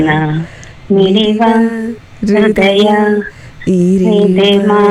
ಮಿಡಿವ ಹೃದಯ ಈ ಇದೆ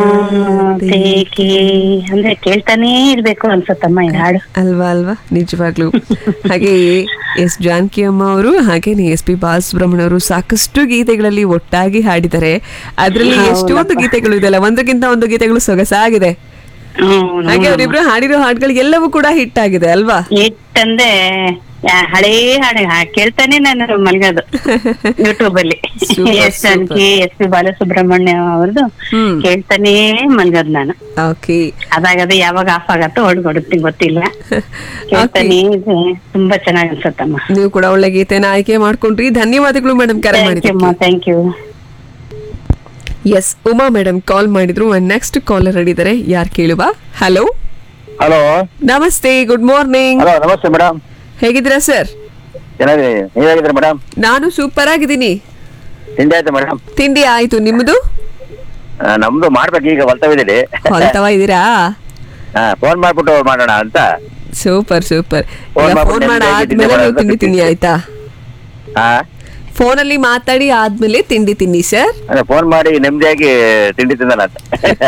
ಮಾತೇಕೆ ಅಂದ್ರೆ ಕೇಳ್ತಾನೇ ಇರ್ಬೇಕು ಅನ್ಸತ್ತಮ್ಮ ಈ ಹಾಡು ಅಲ್ವಾ ಅಲ್ವಾ ನಿಜವಾಗ್ಲು ಹಾಗೆ ಎಸ್ ಜಾನಕಿ ಅಮ್ಮ ಅವರು ಹಾಗೇನೆ ಎಸ್ ಪಿ ಬಾಲಸುಬ್ರಹ್ಮಣ್ಯ ಅವರು ಸಾಕಷ್ಟು ಗೀತೆಗಳಲ್ಲಿ ಒಟ್ಟಾಗಿ ಹಾಡಿದ್ದಾರೆ ಅದರಲ್ಲಿ ಎಷ್ಟೊಂದು ಗೀತೆಗಳು ಇದೆಲ್ಲ ಒಂದಕ್ಕಿಂತ ಒಂದು ಗೀತೆಗಳು ಸೊಗಸಾಗಿದೆ ಹ್ಮ್, ಹಾಗೆ ಅವರಿಬ್ರು ಹಾಡಿರೋ ಹಾಡುಗಳು ಎಲ್ಲವೂ ಕೂಡ ಹಿಟ್ ಆಗಿದೆ ಅಲ್ವಾ ಎಷ್ಟಂದ್ರೆ ಯಾ- ಹಳೇ ಹಾಡು ಹಾ- ಕೇಳ್ತಾನೆ ನಾನು ಮಲ್ಗೋದು ಯೂಟ್ಯೂಬ್ ಅಲ್ಲಿ Super, S Janaki S P Balasubrahmanya ಅವ್ರದ್ದು ಹ್ಮ್. ಕೇಳ್ತಾನೆ ಮಲ್ಗೋದು ನಾನು ಓಕೆ ಅದಾಗದೆ ಯಾವಾಗ ಆಫ್ ಆಗತ್ತೋ ಹೊಡ್ಕೊಡುತ್ತೀನಿ ಗೊತ್ತಿಲ್ಲ ಕೇಳ್ತಾನೆ ಇದೆ ತುಂಬಾ ಚೆನ್ನಾಗಿ ಅನ್ಸತ್ತಮ್ಮ ನೀವು ಕೂಡ ಒಳ್ಳೆ ಗೀತೆನ ಆಯ್ಕೆ ಮಾಡ್ಕೊಂಡ್ರಿ ಧನ್ಯವಾದಗಳು ಮೇಡಮ್ ಕರೆ ಥ್ಯಾಂಕ್ ಯು ಮಾಡಿದ್ದಕ್ಕೆ thank you yes Uma madam call ಮಾಡಿದ್ರು ನೆಕ್ಸ್ಟ್ ಕಾಲರ್ ಹಿಡಿದರೆ ಯಾರು ಕೇಳುವ ಹಲೋ ಹಲೋ ನಮಸ್ತೆ ಗುಡ್ ಮಾರ್ನಿಂಗ್ ಹಲೋ ನಮಸ್ತೆ ಮೇಡಮ್ ಹೇಗಿದ್ದೀರಾ ಸರ್ ಚೆನ್ನಾಗಿದೆ ನೀವು ಹೇಗಿದ್ದೀರಿ ಮೇಡಮ್ ನಾನು ಸೂಪರ್ ಆಗಿದ್ದೀನಿ ತಿಂಡಿ ಆಯ್ತು ಮೇಡಮ್ ತಿಂಡಿ ಆಯ್ತು ನಿಮ್ಮದು ನಮ್ದು ಮಾಡ್ಬೇಕು ಈಗ ಹೊಲ್ತವಿದ್ದೀರಿ ಹೊಲ್ತವ ಇದ್ದೀರಾ ಹಾ ಫೋನ್ ಮಾಡ್ಬಿಟ್ಟು ಮಾಡೋಣ ಅಂತ ಸೂಪರ್ ಸೂಪರ್ Phone ಮಾಡ್ಬಿಟ್ಟು ಫೋನ್ ಮಾಡಿ ನೆಮ್ಮದಿಯಾಗಿ ತಿಂಡಿ ಆದ್ಮೇಲೆ ನೀವು ಮಾಡೋದು ತಿಂಡಿ ತಿನ್ನಿ ಆಯ್ತಾ ಹಾ ಫೋನಲ್ಲಿ ಮಾತಾಡಿ ಆದ್ಮೇಲೆ ತಿಂಡಿ ತಿನ್ನಿ ಸರ್ ಅದೇ ಫೋನ್ ಮಾಡಿ ನೆಮ್ಮದಿಯಾಗಿ ತಿಂಡಿ ತಿಂದನ ಅಂತ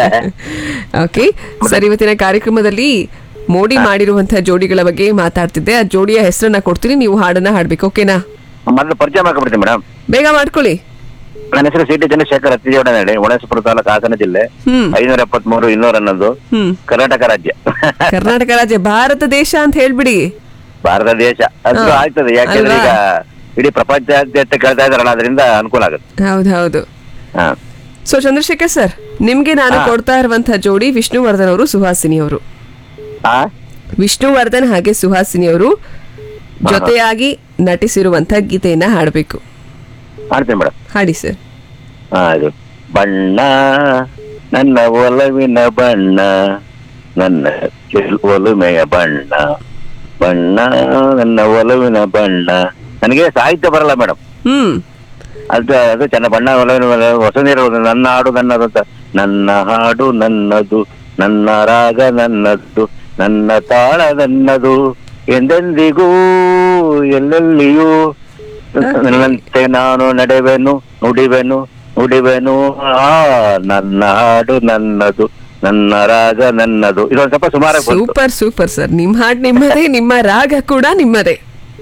ಓಕೆ ಸರ್ ಇವತ್ತಿನ ಕಾರ್ಯಕ್ರಮದಲ್ಲಿ ಮೋಡಿ ಮಾಡಿರುವಂತಹ ಜೋಡಿಗಳ ಬಗ್ಗೆ ಮಾತಾಡ್ತಿದ್ದೆ ಆ ಜೋಡಿಯ ಹೆಸರನ್ನ ಕೊಡ್ತೀನಿ ನೀವು ಹಾಡನ್ನ ಹಾಡ್ಬೇಕು ಓಕೆನಾ ಮೊದಲು ಪರಿಚಯ ಮಾಡ್ಕೊಬಿಡ್ತೀನಿ ಮೇಡಮ್ ಬೇಗ ಮಾಡ್ಕೊಳ್ಳಿ ನನ್ನ ಹೆಸರು ಸಿ ಟಿ ಚಂದ್ರಶೇಖರ್ ಹತ್ತಿಜೋಡ ಹೇಳಿ ಒಣಸಪುರ ತಾಲೂಕು ಹಾಸನ ಜಿಲ್ಲೆ ಹ್ಮ್ ಐನೂರ ಎಪ್ಪತ್ಮೂರು ಇನ್ನೂರ ಹನ್ನೊಂದು ಹ್ಮ್ ಕರ್ನಾಟಕ ರಾಜ್ಯ ಕರ್ನಾಟಕ ರಾಜ್ಯ ಭಾರತ ದೇಶ ಅಂತ ಹೇಳ್ಬಿಡಿ ಭಾರತ ದೇಶ ಅದು ಹಾ. ಆಯ್ತದೆ ಯಾಕೆಂದ್ರೆ ಈಗ ಇಡೀ ಪ್ರಪಂಚಾದ್ಯಂತ ಕೇಳ್ತಾ ಇದಾರಲ್ಲ ಅದರಿಂದ ಅನುಕೂಲ ಆಗುತ್ತೆ ಹೌದು ಹೌದು ಹಾ ಸೊ ಚಂದ್ರಶೇಖರ್ ಸರ್ ನಿಮ್ಗೆ ನಾನು ಹಾ. ಕೊಡ್ತಾ ಇರುವಂತಹ ಜೋಡಿ ವಿಷ್ಣುವರ್ಧನ್ ಅವರು ಸುಹಾಸಿನಿ ಅವರು ಹಾ ವಿಷ್ಣುವರ್ಧನ್ ಹಾಗೆ ಸುಹಾಸಿನಿ ಅವರು ಜೊತೆಯಾಗಿ ನಟಿಸಿರುವಂತಹ ಗೀತೆಯನ್ನ ಹಾಡಬೇಕು ಮಾಡ್ತೀನಿ ಮೇಡಮ್ ಹಾಡಿ ಸರ್ ಹಾ ಇದು ಬಣ್ಣ ನನ್ನ ಒಲವಿನ ಬಣ್ಣ ನನ್ನ ಕೆಲ್- ಒಲುಮೆಯ ಬಣ್ಣ ಬಣ್ಣ ನನ್ನ ಒಲವಿನ ಬಣ್ಣ ನನಗೆ ಸಾಹಿತ್ಯ ಬರಲ್ಲ ಮೇಡಮ್ ಹ್ಮ್ ಅದು ಅದು ಚೆನ್ನ ಬಣ್ಣ ಒಲವಿನ ಬಣ್ಣ, ಹೊಸ ನೀರು ನನ್ನ ಹಾಡು ನನ್ನದು ಅಂತ ನನ್ನ ಹಾಡು ನನ್ನದು ನನ್ನ ರಾಗ ನನ್ನದು ನನ್ನ ತಾಳ ನನ್ನದು ಎಂದೆಂದಿಗೂ ಎಲ್ಲೆಲ್ಲಿಯೂ ನನ್ನಂತೆ ನಾನು ನಡೆವೆನು ನುಡಿವೆನು ನುಡಿವೆನು ಆ ನನ್ನ ಹಾಡು ನನ್ನದು ನನ್ನ ರಾಗ ನನ್ನದು ಇದೊಂದು ಸ್ವಲ್ಪ ಸುಮಾರು ಸೂಪರ್ ಸೂಪರ್ ಸರ್ ನಿಮ್ ಹಾಡ್ ನಿಮ್ಮದೇ ನಿಮ್ಮ ರಾಗ ಕೂಡ ನಿಮ್ಮದೇ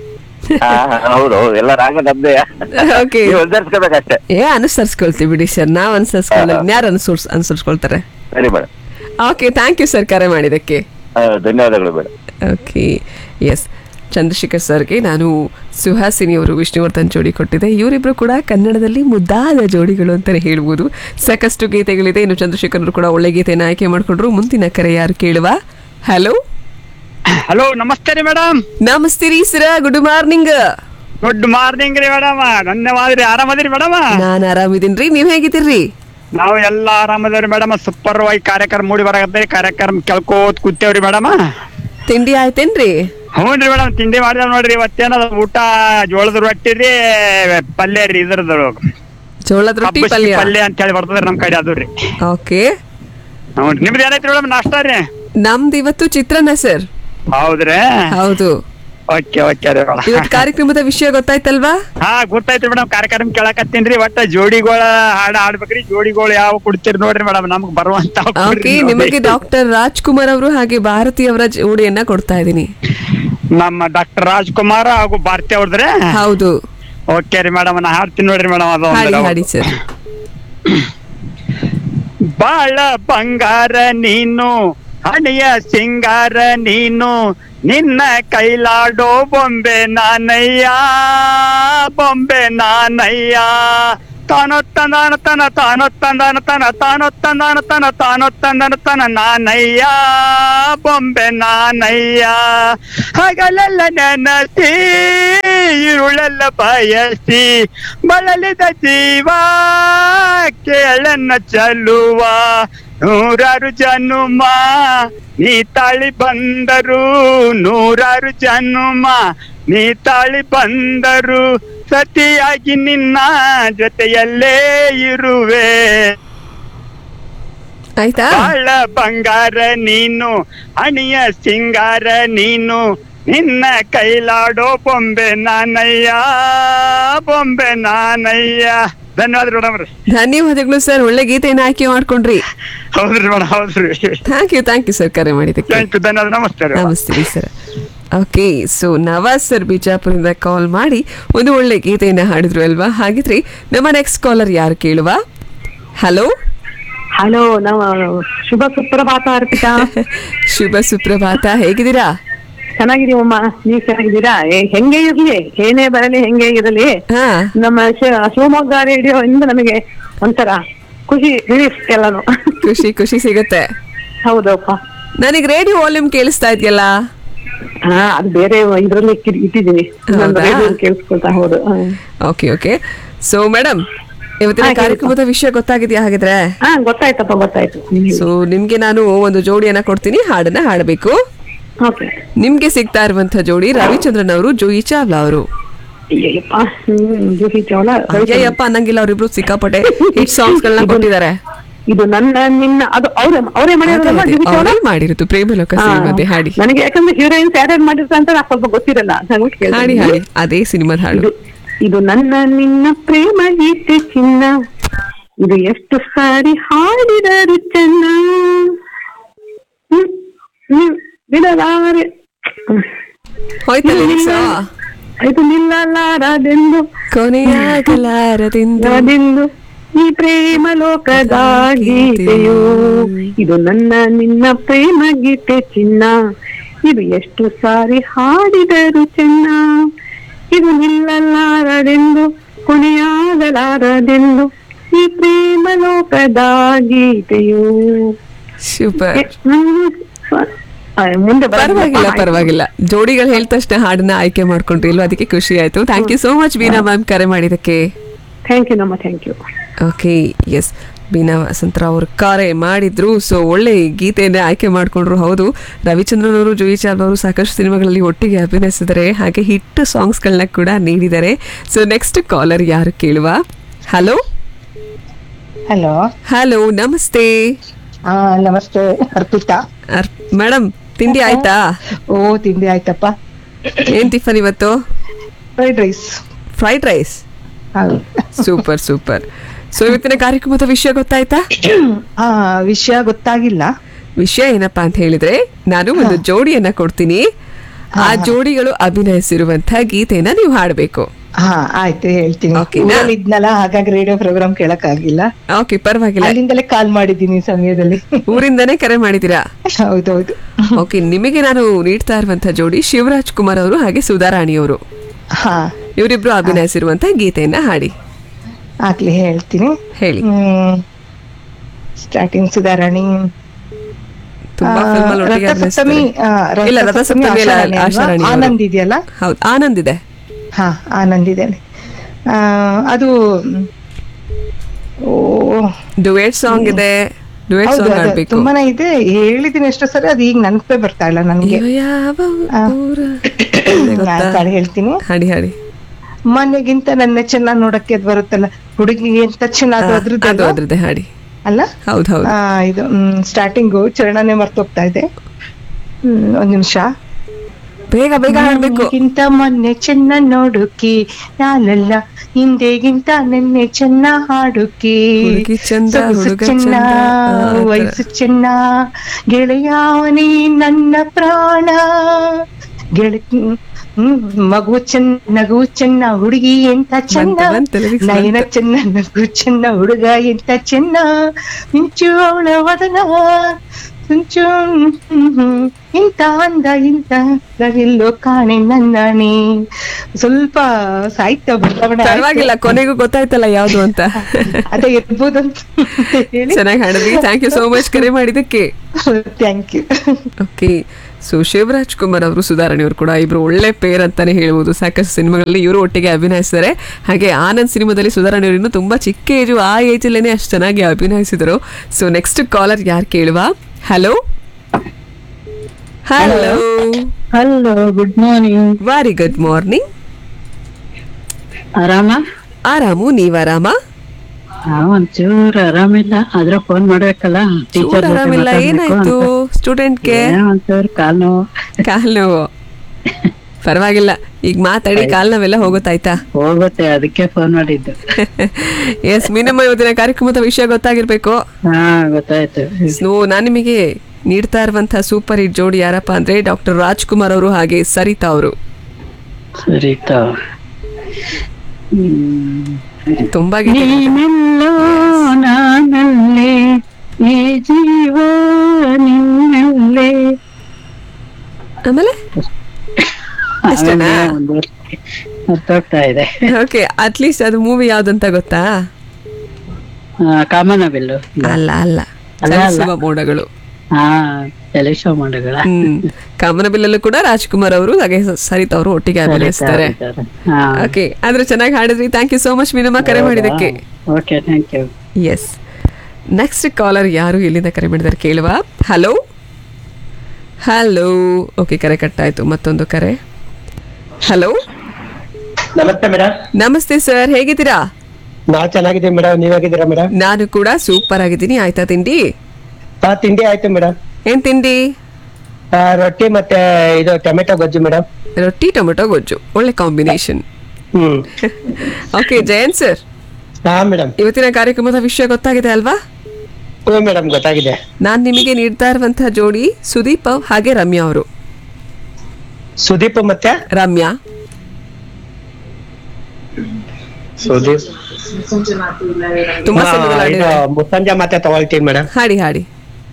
ಹೌದು ಎಲ್ಲ ರಾಗ ನಮ್ದೇ ಓಕೆ ನೀವು ಉದ್ಧರಿಸ್ಕೋಬೇಕಷ್ಟೇ ಏ ಅನುಸರಿಸ್ಕೊಳ್ತೀವಿ ಬಿಡಿ ಸರ್ ನಾವ್ ಅನುಸರಿಸ್ಕೊಳ್ಳ ಯಾರು ಅನುಸರಿಸ್ ಅನುಸರಿಸ್ಕೊಳ್ತಾರೆ ಸರಿ madam okay thank you sir ಕರೆ ಮಾಡಿದ್ದಕ್ಕೆ ಧನ್ಯವಾದಗಳು ಮೇಡಮ್ ಓಕೆ ಎಸ್ ಚಂದ್ರಶೇಖರ್ ಸರ್ಗೆ ನಾನು ಸುಹಾಸಿನಿ ಅವರು ವಿಷ್ಣುವರ್ಧನ್ ಜೋಡಿ ಕೊಟ್ಟಿದ್ದೆ ಇವರಿಬ್ರು ಕೂಡ ಕನ್ನಡದಲ್ಲಿ ಮುದ್ದಾದ ಜೋಡಿಗಳು ಅಂತಲೇ ಹೇಳ್ಬೋದು ಸಾಕಷ್ಟು ಗೀತೆಗಳಿದೆ ಇನ್ನು ಚಂದ್ರಶೇಖರ್ ಅವರು ಕೂಡ ಒಳ್ಳೆ ಗೀತೆಯನ್ನು ಆಯ್ಕೆ ಮಾಡಿಕೊಂಡ್ರು ಮುಂದಿನ ಕರೆ ಯಾರು ಕೇಳುವ ಹಲೋ ಹಲೋ ನಮಸ್ತೆ ರೀ ಮೇಡಮ್ ನಮಸ್ತೆ ರೀ sir good morning good morning ರೀ ಮೇಡಮ್ ಧನ್ಯವಾದ ರೀ ಆರಾಮದಿರಿ ಮೇಡಮ್ ನಾನು ಆರಾಮಿದ್ದೀನ್ರಿ ನೀವ್ ಹೇಗಿದ್ದೀರಿ ನಾವು ಎಲ್ಲ ಆರಾಮದೇವ್ರಿ ಮೇಡಮ್ ಸೂಪರ್ ವಾಗಿ ಕಾರ್ಯಕ್ರಮ ಮೂಡಿ ಬರಾಕತ್ತೈತಿ ಕಾರ್ಯಕ್ರಮ ಕೇಳ್ಕೋತ್ ಕೂತೇವ್ರಿ ಮೇಡಮ್ ತಿಂಡಿ ಆಯ್ತೇನ್ರಿ ಹ್ಞೂ ರೀ ಮೇಡಮ್ ತಿಂಡಿ ಮಾಡಿದ ನೋಡ್ರಿ ಇವತ್ತೇನದ ಊಟ ಜೋಳದ ರೊಟ್ಟಿ ರೀ ಪಲ್ಯ ರೀ ಇದ್ರದ್ದು ಜೋಳದ ರೊಟ್ಟಿ ಕಬ್ಬು ಪಲ್ಯ ಪಲ್ಯ ಅಂತ ಹೇಳಿ ಬರ್ತದ್ರಿ ನಮ್ ಕಡೆ ಅದು ರೀ ಓಕೆ ಹ್ಞೂ ನಿಮ್ದು ಏನೈತ್ರಿ ಮೇಡಮ್ ನಾಷ್ಟಾ ರೀ ನಮ್ದು ಇವತ್ತು ಚಿತ್ರಾನ್ನ ಸರ್ ಹೌದ್ರಿ ಹೌದು ಓಕೆ ಓಕೆ ರೀ ಇವತ್ತು ಕಾರ್ಯಕ್ರಮದ ವಿಷಯ ಗೊತ್ತಾಯ್ತಲ್ವಾ ಹಾ ಗೊತ್ತಾಯ್ತ್ರಿ ಮೇಡಮ್ ಕಾರ್ಯಕ್ರಮ ಕೇಳಕತ್ತೀನ್ರಿ ಒಟ್ಟ ಜೋಡಿಗಳ ಹಾಡ ಹಾಡ್ಬೇಕ್ರಿ ಜೋಡಿಗಳು ಯಾವ ಕೊಡ್ತೀರಿ ನೋಡ್ರಿ ಮೇಡಮ್ ನಮ್ಗ್ ಬರುವಂತ ಓಕೆ ನಿಮಗೆ ಡಾಕ್ಟರ್ ರಾಜ್ಕುಮಾರ್ ಅವರು ಹಾಗೆ ಭಾರತಿ ಅವರ ಜೋಡಿಯನ್ನ ಕೊಡ್ತಾ ಇದ್ದೀನಿ ನಮ್ಮ ಡಾಕ್ಟರ್ ರಾಜ್ಕುಮಾರ್ ಹಾಗೂ ಭಾರತಿ ಅವ್ರದ್ರೆ ಹೌದು ಓಕೆ ರೀ ಮೇಡಮ್ ನಾ ಹಾಡ್ತೀನಿ ನೋಡ್ರಿ ಮೇಡಮ್ ಅದು ಹಾಡಿ ಒಂದು ಹಾಡಿ ಸರ್ ಬಾಳ ಬಂಗಾರ ನೀನು ಹಣೆಯ ಸಿಂಗಾರ ನೀನು ನಿನ್ನ ಕೈಲಾಡೋ ಬೊಂಬೆ ನಾನಯ್ಯ ಬೊಂಬೆ ನಾನಯ್ಯ ತಾನೋ ತಂದಾನ ತನ ತಾನೋ ತಂದಾನ ತನ ತಾನೋ ತಂದಾನ ತನ ತಾನೋ ತಂದಾನ ತನ ನಾನಯ್ಯ ಬೊಂಬೆ ನಾನಯ್ಯ ಹಗಲೆಲ್ಲ ನೆನಸಿ ഇരുളല്ല ಬಯಸಿ ಬಳಲಿದ ಜೀವ ಕೇಳನ್ನ ಚಲುವ ನೂರಾರು ಜನುಮ ನೀ ತಾಳಿ ಬಂದರು ನೂರಾರು ಜನುಮ ನೀ ತಾಳಿ ಬಂದರು ಸತಿಯಾಗಿ ನಿನ್ನ ಜೊತೆಯಲ್ಲೇ ಇರುವೆ ಆಯ್ತಾ ಬಾಳ ಬಂಗಾರ ನೀನು ಹಣಿಯ ಸಿಂಗಾರ ನೀನು ನಿನ್ನ ಕೈಲಾಡೋ ಬೊಂಬೆ ನಾನಯ್ಯ ಬೊಂಬೆ ನಾನಯ್ಯ ಧನ್ಯವಾದ ಮೇಡಮ್ ರೀ ಧನ್ಯವಾದಗಳು ಸರ್ ಒಳ್ಳೆ ಗೀತೆಯನ್ನು ಆಯ್ಕೆ ಮಾಡ್ಕೊಂಡ್ರಿ ಹೌದ್ರಿ ಮೇಡಮ್ ಹೌದ್ರಿ thank you thank you sir ಕರೆ ಮಾಡಿದ್ದಕ್ಕೆ ಥ್ಯಾಂಕ್ ಯು ಧನ್ಯವಾದ ನಮಸ್ತೆ ರೀ ನಮಸ್ತೆ sir okay so Nawaz sir ಬಿಜಾಪುರದಿಂದ ಕಾಲ್ ಮಾಡಿ ಒಂದು ಒಳ್ಳೆ ಗೀತೆಯನ್ನು ಹಾಡಿದ್ರು ಅಲ್ವಾ ಹಾಗಿದ್ರೆ ನಮ್ಮ ನೆಕ್ಸ್ಟ್ ಕಾಲರ್ ಯಾರು ಕೇಳುವ ಹಲೋ ಹಲೋ ನಾವು ಶುಭ ಸುಪ್ರಭಾತ ಅರ್ಪಿತಾ ಶುಭ ಸುಪ್ರಭಾತ ಹೇಗಿದ್ದೀರಾ ಚೆನ್ನಾಗಿದೀವಮ್ಮ ನೀವ್ ಚೆನ್ನಾಗಿದ್ದೀರಾ ಏ- ಹೆಂಗೆ ಇರ್ಲಿ ಏನೇ ಬರಲಿ ಹೆಂಗೆ ಇರಲಿ ಹಾ ನಮ್ಮ ಶಿ- ಶಿವಮೊಗ್ಗ ರೇಡಿಯೋ ಇಂದ ನಮಗೆ ಒಂಥರ ಖುಷಿ ರಿಲೀಫ್ ಎಲ್ಲಾನು ಖುಷಿ ಖುಷಿ ಸಿಗುತ್ತೆ ಹೌದಪ್ಪ ನನಗೆ ರೇಡಿಯೋ ವಾಲ್ಯೂಮ್ ಕೇಳಿಸ್ತಾ ಇದೆಯಲ್ಲ ಹಾ ಅದು ಬೇರೆ ಇದ್ರಲ್ಲಿ ಇಕ್ಕಿ- ಇಟ್ಟಿದ್ದೀನಿ ಇನ್ನೊಂದು ಹೌದಾ? ರೇಡಿಯೋ ಕೇಳಿಸ್ಕೊಳ್ತಾ ಹೌದು hmm. Okay okay so madam ಇವತ್ತಿನ ಹಾ, ಹೇಳಿ. ಕಾರ್ಯಕ್ರಮದ ವಿಷಯ ಗೊತ್ತಾಗಿದೆಯಾ ಹಾಗಿದ್ರೆ ಹಾ ಗೊತ್ತಾಯ್ತಪ್ಪ ಗೊತ್ತಾಯ್ತು ಸೊ ನಿಮ್ಗೆ ನಾನು ಒಂದು ಜೋಡಿಯನ್ನ ಕೊಡ್ತೀನಿ ಹಾಡನ್ನ ಹಾಡಬೇಕು ಓಕೆ ನಿಮ್ಗೆ ಸಿಗ್ತಾ ಇರುವಂತ ಜೋಡಿ ರವಿಚಂದ್ರನ್ ಅವರು ಜೂಯಿ ಚಾವ್ಲಾ ಅವರು ಅಯ್ಯಪ್ಪ ಹ್ಮ್ ಜೂಹಿ ಚೌಲ ಅಯ್ಯಪ್ಪ ಅನ್ನಂಗಿಲ್ಲ ಅವರಿಬ್ರು ಸಿಕ್ಕಾಪಟ್ಟೆ ಹಿಟ್ ಸಾಂಗ್ಸ್ ಗಳನ್ನ ಕೊಟ್ಟಿದ್ದಾರೆ ಇದು ನನ್ನ ನಿನ್ನ ಅದು ಅವ್ರೆ ಅವರೇ ಮಾಡಿರೋದಲ್ವಾ ಜೂಹಿ ಚೌಲ ಅವರೇ ಮಾಡಿರೋದು ಪ್ರೇಮಲೋಕ ಹಾ. ಸಿನಿಮಾದೆ ಹಾಡಿ ನನಗೆ ಯಾಕಂದ್ರೆ ಹೀರೋಯಿನ್ಸ್ ಯಾರ್ಯಾರು ಮಾಡಿರ್ತಾರೆ ಅಂತ ನಾನ್ ಸ್ವಲ್ಪ ಗೊತ್ತಿರಲ್ಲ ಹಂಗಾಗಿ ಕೇಳ್ದೆ. ಹಾಡಿ ಹಾಡಿ ಅದೇ ಸಿನಿಮಾದ ಹಾಡು ಇದು ಇದು ನನ್ನ ನಿನ್ನ ಪ್ರೇಮ ಗೀತೆ ಚಿನ್ನ ಇದು ಎಷ್ಟು ಸಾರಿ ಹಾಡಿದರು ಚೆನ್ನ ಹ್ಮ್, ಹ್ಮ್, ಬಿಡಲಾರೆ ಹ್ಮ್. ಹೋಯ್ತಾ lyrics? ಇದು ನಿಲ್ಲಲಾರದೆಂದು ಕೊನೆಯಾಗಲಾರದಿಂದ ಅದೆಂದು ಈ ಪ್ರೇಮ ಲೋಕದ ಗೀತೆಯು ಇದು ನನ್ನ ನಿನ್ನ ಪ್ರೇಮ ಗೀತೆ ಚಿನ್ನ ಇದು ಎಷ್ಟು ಸಾರಿ ಹಾಡಿದರು ಚೆನ್ನ ಇದು ನಿಲ್ಲಲಾರದೆಂದು ಕೊನೆಯಾಗಲಾರದೆಂದು ಈ ಪ್ರೇಮ ಲೋಕದ ಗೀತೆಯು ಸೂಪರ್ ಎ, ಹ್ಮ್, ಆ, ಮುಂದೆ ಬರೋದಿಲ್ಲ. ಪರವಾಗಿಲ್ಲ ಪರವಾಗಿಲ್ಲ ಜೋಡಿಗಳು ಹೇಳಿದ ತಕ್ಷಣ ಹಾಡನ್ನ ಆಯ್ಕೆ ಮಾಡ್ಕೊಂಡ್ರಿ ಇಲ್ವಾ ಅದಕ್ಕೆ ಖುಷಿ ಆಯ್ತು thank you so much Beena ma'am ಕರೆ ಮಾಡಿದಕ್ಕೆ ಥ್ಯಾಂಕ್ ಯು ನಮ್ಮ thank you okay yes Beena Vasantharao ಅವರು ಕರೆ ಮಾಡಿದ್ರು ಸೊ ಒಳ್ಳೆ ಗೀತೆಯನ್ನೇ ಆಯ್ಕೆ ಮಾಡ್ಕೊಂಡ್ರು ಹೌದು ರವಿಚಂದ್ರನ್ ಅವರು ಜೂಯಿ ಚಾವ್ ಅವರು ಸಾಕಷ್ಟು ಸಿನಿಮಾಗಳಲ್ಲಿ ಒಟ್ಟಿಗೆ ಅಭಿನಯಿಸಿದ್ದಾರೆ ಹಾಗೆ ಹಿಟ್ ಸಾಂಗ್ಸ್ಗಳನ್ನ ಕೂಡ ನೀಡಿದ್ದಾರೆ ಸೊ ನೆಕ್ಸ್ಟ್ ಕಾಲರ್ ಯಾರು ಕೇಳುವ ಹಲೋ ಹಲೋ ಹಲೋ ನಮಸ್ತೆ ಹಾ ನಮಸ್ತೆ ಅರ್ಪಿತಾ ಮೇಡಮ್ ತಿಂಡಿ ಆಯ್ತಾ ಓ ತಿಂಡಿ ಆಯ್ತಪ್ಪ ಏನ್ ಟಿಫನ್ ಇವತ್ತು ಫ್ರೈಡ್ ರೈಸ್ ಫ್ರೈಡ್ ರೈಸ್ ಹೌದು ಸೂಪರ್ ಸೂಪರ್ ಸೊ ಇವತ್ತಿನ ಕಾರ್ಯಕ್ರಮದ ವಿಷಯ ಗೊತ್ತಾಯ್ತಾ ಆ ವಿಷಯ ಗೊತ್ತಾಗಿಲ್ಲ ವಿಷಯ ಏನಪ್ಪಾ ಅಂತ ಹೇಳಿದ್ರೆ ನಾನು ಒಂದು ಜೋಡಿಯನ್ನ ಕೊಡ್ತೀನಿ ಆ ಜೋಡಿಗಳು ಅಭಿನಯಿಸಿರುವಂತ ಗೀತೆಯನ್ನ ನೀವು ಹಾಡಬೇಕು ಹಾ ಆಯ್ತು ಹೇಳ್ತೀನಿ Okay ನಾ? ಊರಲ್ಲಿ ಇದ್ನಲ್ಲ ಹಾಗಾಗಿ ರೇಡಿಯೋ ಪ್ರೋಗ್ರಾಮ್ ಕೇಳಕ್ ಆಗಿಲ್ಲ ಓಕೆ ಪರವಾಗಿಲ್ಲ ಅಲ್ಲಿಂದಲೇ ಕಾಲ್ ಮಾಡಿದ್ದೀನಿ ಈ ಸಮಯದಲ್ಲಿ ಊರಿಂದನೇ ಕರೆ ಮಾಡಿದ್ದೀರಾ ಹೌದೌದು ಓಕೆ ನಿಮಗೆ ನಾನು ನೀಡ್ತಾ ಇರುವಂತ ಜೋಡಿ ಶಿವರಾಜ್ ಕುಮಾರ್ ಅವರು ಹಾಗೆ ಸುಧಾರಾಣಿ ಅವರು ಹಾ ಇವರಿಬ್ರು ಅಭಿನಯಿಸಿರುವಂತ ಗೀತೆಯನ್ನ ಹಾಡಿ ಆಗ್ಲಿ ಹೇಳ್ತೀನಿ ಹೇಳಿ ಹ್ಮ್ ಸ್ಟಾರ್ಟಿಂಗ್ ಸುಧಾರಾಣಿ ತುಂಬಾ ಆ, ಫಿಲ್ಮ್ ಒಟ್ಟಿಗೆ ರಥಸಪ್ತಮಿ ಅಭಿನಯಿಸ್ತಾರೆ. ಆ, ಇಲ್ಲ ರಥಸಪ್ತಮಿ ರಥಸಪ್ತಮಿ ಇಲ್ಲ, ಆಶಾರಾಣಿ ಅಲ್ವಾ? ಆಶಾರಾಣಿ ಅವರು. ಆನಂದ್ ಇದೆಯಲ್ಲ ಹೌದು ಆನಂದ್ ಇದೆ ಹಾ ಆನಂದ್ ಇದೆ ಆ, ಅದು ಮ್, ಓ ಡುವೇಟ್ ಸಾಂಗ್ ಇದೆ ಡುವೇಟ್ ಹೌದು ಸಾಂಗ್ ಅದು ಹಾಡ್ಬೇಕು ತುಂಬಾನೇ ಇದೆ ಹೇಳಿದೀನಿ ಎಷ್ಟೋ ಸರಿ ಅದು ಈಗ ನೆನಪೇ ಬರ್ತಾ ಇಲ್ಲ ನನ್ಗೆ ಇವ ಯಾವ ಆ. ಊರ? ನಾನ್ ತಾಳಿ ಹೇಳ್ತೀನಿ ಹಾಡಿ ಹಾಡಿ ಮನೆಗಿಂತ ನನ್ನ ಚೆನ್ನ ನೋಡಕ್ಕೆ ಅದ್ ಬರುತ್ತಲ್ಲ ಹುಡುಗಿ ಅಂತ ಚೆನ್ನ ಅದು ಅದು ಅದ್ರದ್ದು ಅದ್ರದ್ದೇ ಹಾಡಿ ಅಲ್ಲ ಹೌದು ಹೌದು ಆ, ಇದು ಸ್ಟಾರ್ಟಿಂಗು ಚರಣನೆ ಮರ್ತೋಗ್ತಾ ಇದೆ ಹ್ಮ್ ಒಂದ್ ನಿಮಿಷ ಬೇಗ ಬೇಗ ಹಾಡ್ಬೇಕು ಗಿಂತ ಮೊನ್ನೆ ಚೆನ್ನ ನೋಡುಕಿ ನಾನಲ್ಲ ಹಿಂದೆಗಿಂತ ನೆನ್ನೆ ಚೆನ್ನ ಹಾಡುಕಿ ಹುಡುಗಿ ಚಂದ, ಸೊಗಸು ಹುಡುಗ ಚೆನ್ನ ಚಂದ. ಆ, ಆ ಥರ. ವಯಸ್ಸು ಚೆನ್ನ ಗೆಳೆಯಾವನಿ ನನ್ನ ಪ್ರಾಣ ಗೆಳತಿ ಹ್ಮ್, ಮಗು ಚೆನ್ನ ನಗು ಚೆನ್ನ ಹುಡುಗಿ ಎಂತ ಚೆನ್ನ ಬಂತು, ಬಂತು, lyrics ನಯನ ಬಂತು. ಚೆನ್ನ ನಗು ಚೆನ್ನ ಹುಡುಗ ಎಂತ ಚೆನ್ನ ಮಿಂಚು ಅವಳ ವದನ ತುಂಚು ಹ್ಮ್, ಇಂತ ಅಂದ ಇಂತ ನವಿಲ್ಲೋ ಕಾಣೆ ನನ್ನಣಿ ಸ್ವಲ್ಪ ಸಾಹಿತ್ಯ ಬದಲಾವಣೆ ಆಯ್ತು. ಪರವಾಗಿಲ್ಲ ಕೊನೆಗೂ ಗೊತ್ತಾಯ್ತಲ್ಲ ಯಾವ್ದು ಅಂತ ಅದೇ ಇರ್ಬೋದು ಅಂತ ಹೇಳಿ ಚೆನ್ನಾಗಿ ಹಾಡಿದ್ವಿ ಥ್ಯಾಂಕ್ ಯು ಸೋ ಮಚ್ ಕರೆ ಮಾಡಿದ್ದಕ್ಕೆ thank you okay so Shivaraj Kumar ಅವರು ಸುಧಾರಣೆ ಅವರು ಕೂಡ ಇಬ್ರು ಒಳ್ಳೆ ಪೇರ್ ಅಂತಾನೆ ಹೇಳ್ಬೋದು ಸಾಕಷ್ಟು ಸಿನಿಮಾಗಳಲ್ಲಿ ಇವರು ಒಟ್ಟಿಗೆ ಅಭಿನಯಿಸಿದ್ದಾರೆ ಹಾಗೆ ಆನಂದ್ ಸಿನಿಮಾದಲ್ಲಿ ಸುಧಾರಣೆ ಅವರು ಇನ್ನೂ ತುಂಬಾ ಚಿಕ್ಕ ಏಜು ಆ ಏಜಲ್ಲೇನೆ ಅಷ್ಟು ಚೆನ್ನಾಗಿ ಅಭಿನಯಿಸಿದರು ಸೊ ನೆಕ್ಸ್ಟ್ ಕಾಲರ್ ಯಾರು ಕೇಳುವ hello hello hello good morning very good morning ಆರಾಮ ಆರಾಮು ನೀವ್ ಆರಾಮ ಹಾ ಒಂಚೂರು ಆರಾಮಿಲ್ಲ ಆದ್ರೆ ಫೋನ್ ಮಾಡ್ಬೇಕಲ್ಲ ಚೂರ್ ಆರಾಮಿಲ್ಲ ಏನಾಯ್ತು ಸ್ಟೂಡೆಂಟ್ಗೆ ಒಂಚೂರು ಕಾಲ್ ನೋವು ಕಾಲ್ ನೋವು ಪರವಾಗಿಲ್ಲ ಈಗ ಮಾತಾಡಿ ಕಾಲ್ ನಾವೆಲ್ಲ ಹೋಗುತ್ತಾಯ್ತಾ ಹೋಗುತ್ತೆ ಅದಕ್ಕೆ ಫೋನ್ ಮಾಡಿದ್ದು ಎಸ್ ಮೀನಮ್ಮ ಇವತ್ತಿನ ಕಾರ್ಯಕ್ರಮದ ವಿಷಯ ಗೊತ್ತಾಗಿರ್ಬೇಕು ಹಾ ಗೊತ್ತಾಯ್ತು ಸೊ ನಾನು ನಿಮಗೆ ನೀಡ್ತಾ ಇರುವಂತಹ ಸೂಪರ್ ಹಿಟ್ ಜೋಡಿ ಯಾರಪ್ಪ ಅಂದ್ರೆ ಡಾಕ್ಟರ್ ರಾಜ್ಕುಮಾರ್ ಅವರು ಹಾಗೆ ಸರಿತಾ ಅವರು ಸರಿ ತಾ ಹ್ಮ್ ತುಂಬಾ ಗೀತೆ- ನೀನೆಲ್ಲೋ ನಾನಲ್ಲೇ ಈ ಜೀವ ನಿನ್ನಲ್ಲೇ ಆಮೇಲೆ ಇಷ್ಟನಾ? ಆಮೇಲೆ ಒಂದು ಮರ್ತೋಗ್ತಾ ಇದೆ ಓಕೆ ಅಟ್ಲೀಸ್ಟ್ ಅದು ಮೂವಿ ಯಾವ್ದಂತ ಗೊತ್ತಾ ಆ, ಕಾಮನಬಿಲ್ಲು ಅಲ್ಲ ಅಲ್ಲ ಅಲ್ಲ, ಅಲ್ಲ. ಚಲಿಸುವ ಮೋಡಗಳು ಹಾ ಟೆಲಿಶೋ ಮಾಡುಗಳ ಹ್ಮ್ ಕಾಮನಬಿಲ್ಲಲ್ಲೂ ಕೂಡ ರಾಜ್ಕುಮಾರ್ ಅವರು ಹಾಗೆ ಸ- ಸರಿತಾ ಅವರು ಒಟ್ಟಿಗೆ ಅಭಿನಯಿಸ್ತಾರೆ ಹಾ ಓಕೆ ಆದ್ರೆ ಚೆನ್ನಾಗಿ ಹಾಡಿದ್ರಿ ಥ್ಯಾಂಕ್ ಯು ಸೋ ಮಚ್ ಮೀನಮ್ಮ ಕರೆ ಮಾಡಿದಕ್ಕೆ okay thank you yes next caller ಯಾರು ಎಲ್ಲಿಂದ ಕರೆ ಮಾಡಿದಾರೆ ಕೇಳುವ ಹಲೋ ಹಲೋ ಓಕೆ ಕರೆ ಕಟ್ಟಾಯ್ತು ಮತ್ತೊಂದು ಕರೆ ಹಲೋ ನಮಸ್ತೆ ಮೇಡಮ್ ನಮಸ್ತೆ ಸರ್ ಹೇಗಿದ್ದೀರಾ ನಾವ್ ಚೆನ್ನಾಗಿದ್ದೀವಿ ಮೇಡಮ್ ನೀವ್ ಹೇಗಿದ್ದೀರಾ ಮೇಡಮ್ ನಾನು ಕೂಡ ಸೂಪರ್ ಆಗಿದ್ದೀನಿ ಆಯ್ತಾ ತಿಂಡಿ ಹಾ ತಿಂಡಿ ಆಯ್ತು ಮೇಡಮ್ ಏನ್ ತಿಂಡಿ ರೊಟ್ಟಿ ಮತ್ತೆ ಇದು ಟೊಮೆಟೊ ಗೊಜ್ಜು ಮೇಡಮ್ ರೊಟ್ಟಿ ಟೊಮೆಟೊ ಗೊಜ್ಜು ಒಳ್ಳೆ combination hmm okay Jayanth sir ಹಾ ಮೇಡಮ್ ಇವತ್ತಿನ ಕಾರ್ಯಕ್ರಮದ ವಿಷಯ ಗೊತ್ತಾಗಿದೆ ಅಲ್ವಾ ಹ್ಞೂ ಮೇಡಮ್ ಗೊತ್ತಾಗಿದೆ ನಾನ್ ನಿಮಗೆ ನೀಡ್ತಾ ಇರುವಂತಹ ಜೋಡಿ ಸುದೀಪ್ ಹಾಗೆ ರಮ್ಯಾ ಅವರು ಸುದೀಪ್ ಮತ್ತೆ ರಮ್ಯಾ ಸುದೀಪ್ ತುಂಬಾ ಹಾ, ಸಲ ಇದು ಮುಸ್ಸಂಜೆ ಮತ್ತೆ ತಗೊಳ್ತೀನಿ ಮೇಡಮ್ ಹಾಡಿ ಹಾಡಿ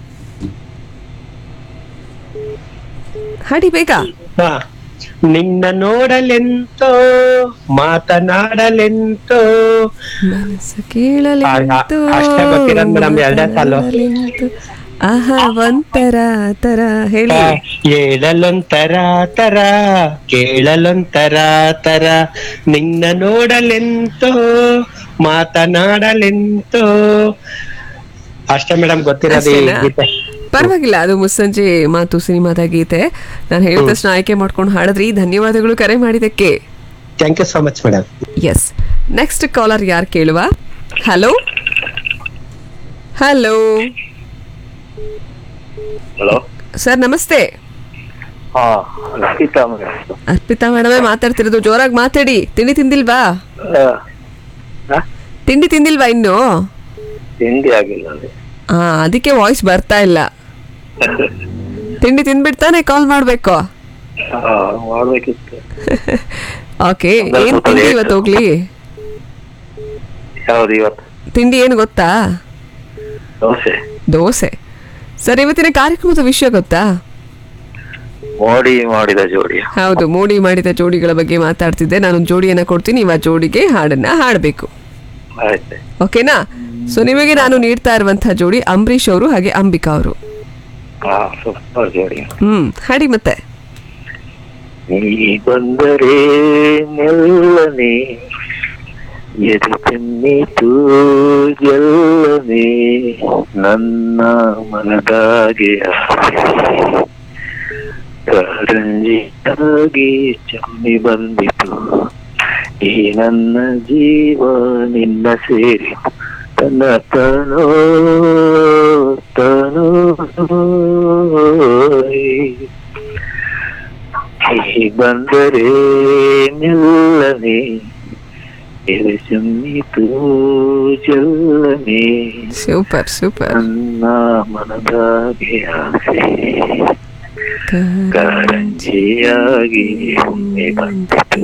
ಹಾಡಿ ಬೇಗ ಹಾ ನಿನ್ನ ನೋಡಲೆಂತೋ ಮಾತನಾಡಲೆಂತೋ ಮನಸ್ಸು ಕೇಳಲೆಂತು ಆ- ಅಷ್ಟೇ ಗೊತ್ತಿರೋದು madam, ಎರಡೇ ಸಾಲು. ಮಾತನಾಡಲೆಂತು. ಆಹಾ ಒಂತರ ತರ ಹೇಳಿ ಹೇಳಲೊಂತರ ತರ ಕೇಳಲೊಂತರ ತರ ನಿನ್ನ ನೋಡಲೆಂತೋ ಮಾತನಾಡಲೆಂತೋ ಅಷ್ಟೇ ಮೇಡಮ್ ಗೊತ್ತಿರೋದು ಈ ಅಷ್ಟೇನಾ? ಗೀತೆ ಪರವಾಗಿಲ್ಲ ಅದು ಮುಸ್ಸಂಜೆ ಮಾತು ಸಿನಿಮಾದ ಗೀತೆ ನಾನು ಹೇಳಿದ ತಕ್ಷಣ ಆಯ್ಕೆ ಮಾಡ್ಕೊಂಡು ಹಾಡಿದ್ರಿ ಧನ್ಯವಾದಗಳು ಕರೆ ಮಾಡಿದಕ್ಕೆ thank you so much madam yes next caller ಯಾರು ಕೇಳುವ ಹಲೋ ಹಲೋ ಹಲೋ ಸರ್ ನಮಸ್ತೆ ಹಾ ಲಲಿತಾ ಮೇಡಮ್ ಅರ್ಪಿತಾ ಮೇಡಮೇ ಮಾತಾಡ್ತಿರೋದು ಜೋರಾಗಿ ಮಾತಾಡಿ ತಿಂಡಿ ತಿಂದಿಲ್ವಾ ತಿಂಡಿ ತಿಂದಿಲ್ವಾ ಇನ್ನು ತಿಂಡಿ ಆಗಿಲ್ಲ ಅಲ್ಲಿ ಹಾ ಅದಕ್ಕೆ ವಾಯ್ಸ್ ಬರ್ತಾ ಇಲ್ಲ ತಿಂಡಿ ತಿಂದ್ಬಿಡ್ತಾನೆ ಕಾಲ್ ಮಾಡ್ಬೇಕು ಹಾ ಮಾಡ್ಬೇಕಿತ್ತು ಓಕೆ ಒಂದಲ್ಲ ಏನ್ ಸ್ವಲ್ಪ ತಿಂಡಿ late. ಇವತ್ತು ಹೋಗ್ಲಿ ಯಾವ್ದು ಇವತ್ತು ತಿಂಡಿ ಏನು ಗೊತ್ತಾ ದೋಸೆ ದೋಸೆ ಸರ್ ಇವತ್ತಿನ ಕಾರ್ಯಕ್ರಮದ ವಿಷಯ ಗೊತ್ತಾ ಮೋಡಿ ಮಾಡಿದ ಜೋಡಿ ಹೌದು ಮೋಡಿ ಮಾಡಿದ ಜೋಡಿಗಳ ಬಗ್ಗೆ ಮಾತಾಡ್ತಿದ್ದೆ ನಾನು ಜೋಡಿಯನ್ನ ಕೊಡ್ತೀನಿ ನೀವು ಆ ಜೋಡಿಗೆ ಹಾಡನ್ನ ಹಾಡಬೇಕು ಆಯ್ತು ಓಕೆನಾ ಸೊ ನಿಮಗೆ ನಾನು ನೀಡ್ತಾ ಇರುವಂತಹ ಜೋಡಿ ಅಂಬರೀಶ್ ಅವರು ಹಾಗೆ ಅಂಬಿಕಾ ಅವರು ಹಾ ಸೂಪರ್ ಜೋಡಿ ಹ್ಮ್ ಹಾಡಿ ಮತ್ತೆ ನೀ ಬಂದರೆ ಮೆಲ್ಲನೆ ಎದು ಚೆನ್ನಿತು ಗೆಲ್ಲನೆ ನನ್ನ ಮನದಾಗೆ ಕಾರಂಜಿಯಾಗಿ ಚಮ್ಮಿ ಬಂದಿತು ಈ ನನ್ನ ಜೀವ ನಿನ್ನ ಸೇರಿ ತನ್ನ ತನೋ ತನೋ ಹೀ ಬಂದರೆ ನಿಲ್ಲನೆ ಎದೆ ಸುಮ್ಮಿತು ಜಲ್ಲನೆ ಸೂಪರ್ ಸೂಪರ್ ನನ್ನ ಮನದಾಗೆ ಆಸೆ ಕಾರಂಜಿಯಾಗಿ ಒಮ್ಮೆ ಬಂದಿತು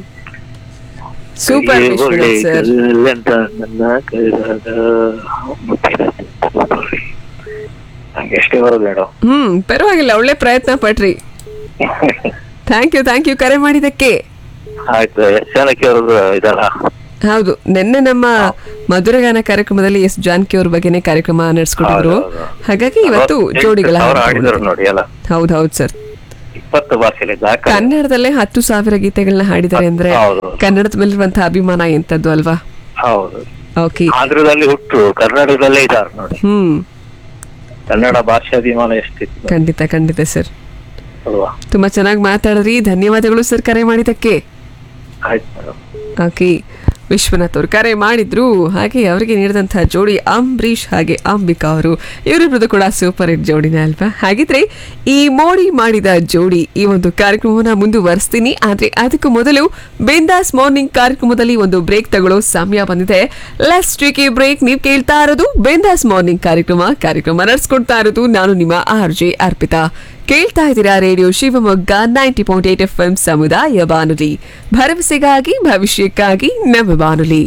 ಸೂಪರ್ ಒಳ್ಳೆ ವಿಶ್ವನಾಥ್ ಸರ್ ಅಂತ ನನ್ನ ಕೈದಾಗ ಮುತ್ತಿನ ತುಪ್ಪರಿ. ನಂಗೆ ಎಷ್ಟೇ ಬರೋದು ಮೇಡಮ್ ಹ್ಮ್ ಪರವಾಗಿಲ್ಲ ಒಳ್ಳೆ ಪ್ರಯತ್ನ ಪಟ್ರಿ ಥ್ಯಾಂಕ್ ಯು ಥ್ಯಾಂಕ್ ಯು ಕರೆ ಮಾಡಿದಕ್ಕೆ ಆಯ್ತು ಎಷ್ಟ್ ಜನಕ್ಕೆ ಅವ್ರದ್ದು ಇದಲ್ಲ ಹೌದು ನಿನ್ನೆ ನಮ್ಮ ಮಧುರಗಾನ ಕಾರ್ಯಕ್ರಮದಲ್ಲಿ ಎಸ್ ಜಾನಕಿ ಅವ್ರ ಬಗ್ಗೆನೇ ಕಾರ್ಯಕ್ರಮ ನಡೆಸ್ಕೊಟ್ಟಿದ್ರು ಹೌದು, ಹೌದು. ಹಾಗಾಗಿ ಇವತ್ತು ಅರವತ್ತೆಂಟು ಜೋಡಿಗಳ ಸಾವಿರ ಹಾಡಿದ್ರು ನೋಡಿ ಅಲ್ಲ ಹೌದು ಹೌದು ಸರ್ ಇಪ್ಪತ್ತು ಭಾಷೆಲಿ ದಾಖಲೆ ಕನ್ನಡದಲ್ಲೇ ಹತ್ತು ಸಾವಿರ ಗೀತೆಗಳನ್ನ ಹಾಡಿದ್ದಾರೆ ಅಂದ್ರೆ ಹೌದು. ಕನ್ನಡದ ಮೇಲಿರುವಂತಹ ಅಭಿಮಾನ ಎಂತದ್ದು ಅಲ್ವಾ ಹೌದು ಓಕೆ ಆಂಧ್ರದಲ್ಲಿ ಹುಟ್ಟು ಕರ್ನಾಟಕದಲ್ಲೇ ಇದ್ದಾರೆ ನೋಡಿ ಹ್ಮ್ ಕನ್ನಡ ಭಾಷೆ ಅಭಿಮಾನ ಎಷ್ಟಿತ್ತು ಖಂಡಿತ ಖಂಡಿತ ಸರ್ ಅಲ್ವಾ ತುಂಬಾ ಚೆನ್ನಾಗಿ ಮಾತಾಡಿದ್ರಿ ಧನ್ಯವಾದಗಳು ಸರ್ ಕರೆ ಮಾಡಿದಕ್ಕೆ ಆಯ್ತು ಮೇಡಮ್ ಓಕೆ ವಿಶ್ವನಾಥ್ ಅವರು ಕರೆ ಮಾಡಿದ್ರು ಹಾಗೆ ಅವರಿಗೆ ನೀಡಿದಂತಹ ಜೋಡಿ ಅಂಬರೀಷ್ ಹಾಗೆ ಅಂಬಿಕಾ ಅವರು ಇವರಿಬ್ಬರದು ಕೂಡ ಸೂಪರ್ ಹಿಟ್ ಜೋಡಿನೇ ಅಲ್ವಾ ಹಾಗಿದ್ರೆ ಈ ಮೋಡಿ ಮಾಡಿದ ಜೋಡಿ ಈ ಒಂದು ಕಾರ್ಯಕ್ರಮವನ್ನ ಮುಂದುವರಿಸ್ತೀನಿ ಆದ್ರೆ ಅದಕ್ಕೂ ಮೊದಲು ಬಿಂದಾಸ್ ಮಾರ್ನಿಂಗ್ ಕಾರ್ಯಕ್ರಮದಲ್ಲಿ ಒಂದು ಬ್ರೇಕ್ ತಗೊಳ್ಳೋ ಸಮಯ ಬಂದಿದೆ ಲೆಸ್ ಟೇಕ್ ಎ ಬ್ರೇಕ್ ನೀವು ಕೇಳ್ತಾ ಇರೋದು ಬಿಂದಾಸ್ ಮಾರ್ನಿಂಗ್ ಕಾರ್ಯಕ್ರಮ ಕಾರ್ಯಕ್ರಮ ನಡೆಸ್ಕೊಡ್ತಾ ಇರೋದು ನಾನು ನಿಮ್ಮ ಆರ್ ಜೆ ಅರ್ಪಿತಾ ಕೇಳ್ತಾ ಇದ್ದೀರಾ radio Shivamogga ninety point eight F M ಸಮುದಾಯ ಬಾನುಲಿ ಭರವಸೆಗಾಗಿ ಭವಿಷ್ಯಕ್ಕಾಗಿ ನಮ್ಮ ಬಾನುಲಿ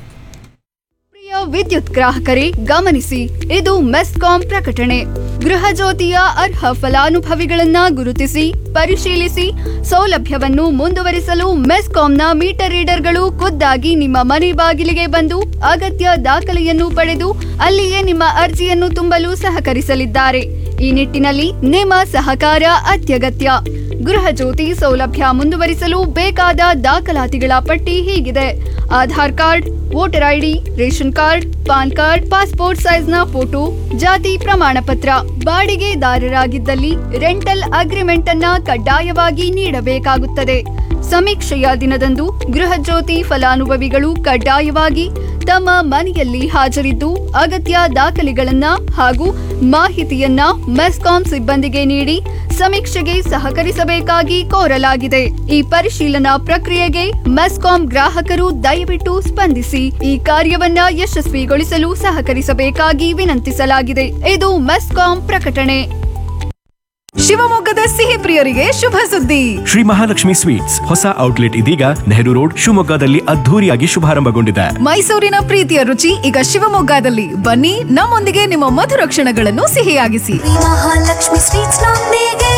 ಪ್ರಿಯ ವಿದ್ಯುತ್ ಗ್ರಾಹಕರೇ ಗಮನಿಸಿ ಇದು ಮೆಸ್ಕಾಂ ಪ್ರಕಟಣೆ ಗೃಹ ಜ್ಯೋತಿಯ ಅರ್ಹ ಫಲಾನುಭವಿಗಳನ್ನ ಗುರುತಿಸಿ ಪರಿಶೀಲಿಸಿ ಸೌಲಭ್ಯವನ್ನು ಮುಂದುವರಿಸಲು ಮೆಸ್ಕಾಂನ ಮೀಟರ್ ರೀಡರ್ಗಳು ಖುದ್ದಾಗಿ ನಿಮ್ಮ ಮನೆ ಬಾಗಿಲಿಗೆ ಬಂದು ಅಗತ್ಯ ದಾಖಲೆಯನ್ನು ಪಡೆದು ಅಲ್ಲಿಯೇ ನಿಮ್ಮ ಅರ್ಜಿಯನ್ನು ತುಂಬಲು ಸಹಕರಿಸಲಿದ್ದಾರೆ ಈ ನಿಟ್ಟಿನಲ್ಲಿ ನಿಮ್ಮ ಸಹಕಾರ ಅತ್ಯಗತ್ಯ ಗೃಹ ಜ್ಯೋತಿ ಸೌಲಭ್ಯ ಮುಂದುವರಿಸಲು ಬೇಕಾದ ದಾಖಲಾತಿಗಳ ಪಟ್ಟಿ ಹೀಗಿದೆ Aadhaar card voter I D ration card PAN card passport ಸೈಜ್ನ ಫೋಟೋ ಜಾತಿ ಪ್ರಮಾಣ ಪತ್ರ ಬಾಡಿಗೆದಾರರಾಗಿದ್ದಲ್ಲಿ ರೆಂಟಲ್ ಅಗ್ರಿಮೆಂಟ್ ಅನ್ನ ಕಡ್ಡಾಯವಾಗಿ ನೀಡಬೇಕಾಗುತ್ತದೆ ಸಮೀಕ್ಷೆಯ ದಿನದಂದು ಗೃಹ ಜ್ಯೋತಿ ಫಲಾನುಭವಿಗಳು ಕಡ್ಡಾಯವಾಗಿ ತಮ್ಮ ಮನೆಯಲ್ಲಿ ಹಾಜರಿದ್ದು ಅಗತ್ಯ ದಾಖಲೆಗಳನ್ನ ಹಾಗೂ ಮಾಹಿತಿಯನ್ನ ಮೆಸ್ಕಾಂ ಸಿಬ್ಬಂದಿಗೆ ನೀಡಿ ಸಮೀಕ್ಷೆಗೆ ಸಹಕರಿಸಬೇಕಾಗಿ ಕೋರಲಾಗಿದೆ ಈ ಪರಿಶೀಲನಾ ಪ್ರಕ್ರಿಯೆಗೆ ಮೆಸ್ಕಾಂ ಗ್ರಾಹಕರು ದಯವಿಟ್ಟು ಸ್ಪಂದಿಸಿ ಈ ಕಾರ್ಯವನ್ನ ಯಶಸ್ವಿಗೊಳಿಸಲು ಸಹಕರಿಸಬೇಕಾಗಿ ವಿನಂತಿಸಲಾಗಿದೆ ಇದು ಮೆಸ್ಕಾಂ ಪ್ರಕಟಣೆ ಶಿವಮೊಗ್ಗದ ಸಿಹಿ ಪ್ರಿಯರಿಗೆ ಶುಭ ಸುದ್ದಿ ಶ್ರೀ ಮಹಾಲಕ್ಷ್ಮಿ ಸ್ವೀಟ್ಸ್ ಹೊಸ ಔಟ್ಲೆಟ್ ಇದೀಗ ನೆಹರು ರೋಡ್ ಶಿವಮೊಗ್ಗದಲ್ಲಿ ಅದ್ಧೂರಿಯಾಗಿ ಶುಭಾರಂಭಗೊಂಡಿದೆ ಮೈಸೂರಿನ ಪ್ರೀತಿಯ ರುಚಿ ಈಗ ಶಿವಮೊಗ್ಗದಲ್ಲಿ ಬನ್ನಿ ನಮ್ಮೊಂದಿಗೆ ನಿಮ್ಮ ಮಧುರ ಕ್ಷಣಗಳನ್ನು ಸಿಹಿಯಾಗಿಸಿ ಮಹಾಲಕ್ಷ್ಮಿ ಸ್ವೀಟ್ಸ್ ನೊಂದಿಗೆ